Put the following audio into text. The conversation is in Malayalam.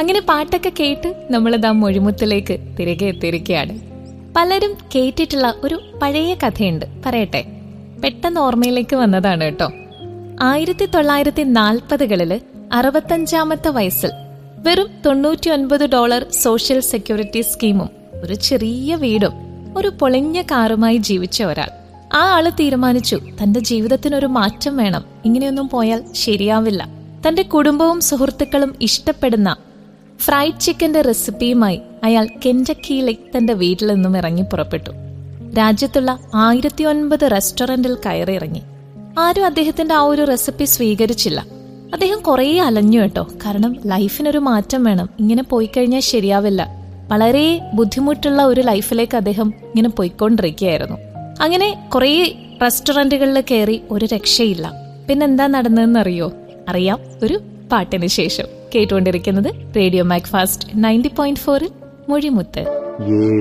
അങ്ങനെ പാട്ടൊക്കെ കേട്ട് നമ്മളിതാ മൊഴിമുത്തിലേക്ക് തിരികെ എത്തിയിരിക്കുകയാണ് പലരും കേട്ടിട്ടുള്ള ഒരു പഴയ കഥയുണ്ട് പറയട്ടെ പെട്ടെന്ന് ഓർമ്മയിലേക്ക് വന്നതാണ് കേട്ടോ ആയിരത്തി തൊള്ളായിരത്തി നാൽപ്പതുകളില് അറുപത്തഞ്ചാമത്തെ വയസ്സിൽ വെറും തൊണ്ണൂറ്റി ഒൻപത് ഡോളർ സോഷ്യൽ സെക്യൂരിറ്റി സ്കീമും ഒരു ചെറിയ വീടും ഒരു പൊളിഞ്ഞ കാറുമായി ജീവിച്ച ഒരാൾ ആ ആള് തീരുമാനിച്ചു തന്റെ ജീവിതത്തിനൊരു മാറ്റം വേണം ഇങ്ങനെയൊന്നും പോയാൽ ശരിയാവില്ല തന്റെ കുടുംബവും സുഹൃത്തുക്കളും ഇഷ്ടപ്പെടുന്ന ഫ്രൈഡ് ചിക്കന്റെ റെസിപ്പിയുമായി അയാൾ കെൻഡക്കിയിലെ തന്റെ വീട്ടിൽ നിന്നും ഇറങ്ങി പുറപ്പെട്ടു രാജ്യത്തുള്ള ആയിരത്തി ഒൻപത് റെസ്റ്റോറന്റിൽ കയറി ഇറങ്ങി ആരും അദ്ദേഹത്തിന്റെ ആ ഒരു റെസിപ്പി സ്വീകരിച്ചില്ല അദ്ദേഹം കുറേ അലഞ്ഞു കേട്ടോ കാരണം ലൈഫിനൊരു മാറ്റം വേണം ഇങ്ങനെ പോയി കഴിഞ്ഞാൽ ശരിയാവില്ല വളരെ ബുദ്ധിമുട്ടുള്ള ഒരു ലൈഫിലേക്ക് അദ്ദേഹം ഇങ്ങനെ പോയിക്കൊണ്ടിരിക്കുകയായിരുന്നു അങ്ങനെ കുറേ റെസ്റ്റോറന്റുകളിൽ കയറി ഒരു രക്ഷയില്ല പിന്നെന്താ നടന്നതെന്ന് അറിയോ അറിയാം ഒരു പാട്ടിന് ശേഷം കേട്ടുകൊണ്ടിരിക്കുന്നത് radio mac fast ninety point ഫോറിൽ മൊഴിമുത്ത്